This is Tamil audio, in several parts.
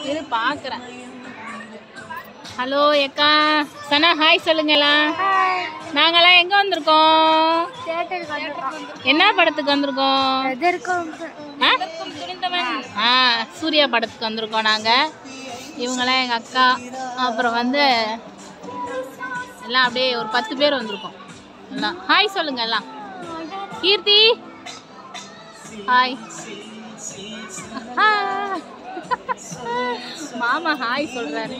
இரு பார்க்குறேன் ஹலோ எக்கா சனா ஹாய் சொல்லுங்கலாம் நாங்களாம் எங்கே வந்திருக்கோம் தேட்டருக்கு வந்திருக்கோம் என்ன படத்துக்கு வந்திருக்கோம் எதற்கும் ஆ? ஆ சூர்யா படத்துக்கு வந்திருக்கோம் நாங்கள் இவங்களாம் எங்கள் அக்கா அப்புறம் வந்து எல்லாம் அப்படியே ஒரு பத்து பேர் வந்திருக்கோம் எல்லாம் ஹாய் சொல்லுங்க எல்லாம் கீர்த்தி ஹாய் மாமா ஹாய் சொல்றாரு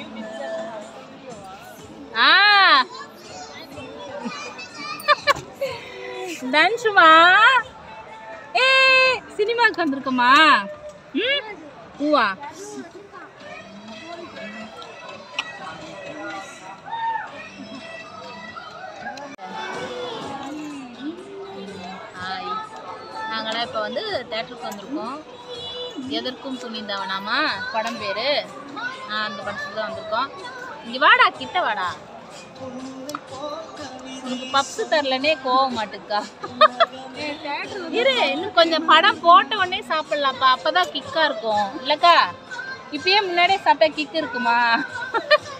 ஆ தன்ஷுமா ஏ சினிமாவுக்கு வந்திருக்கோமா ம் பூவா ஹாய் நாங்களாம் இப்போ வந்து தேட்டருக்கு வந்திருக்கோம் எதற்கும் துணிந்தவனாமா படம் பேர் அந்த படத்துக்கு தான் வந்திருக்கோம் இங்கே வாடா கிட்ட வாடா உனக்கு பப்ஸ் தரலனே கோவம் மாட்டுக்கா இரு இன்னும் கொஞ்சம் படம் போட்ட உடனே சாப்பிடலாம்ப்பா அப்பதான் கிக்கா இருக்கும் இல்லக்கா இப்பயே முன்னாடியே சாப்பிட்டா கிக் இருக்குமா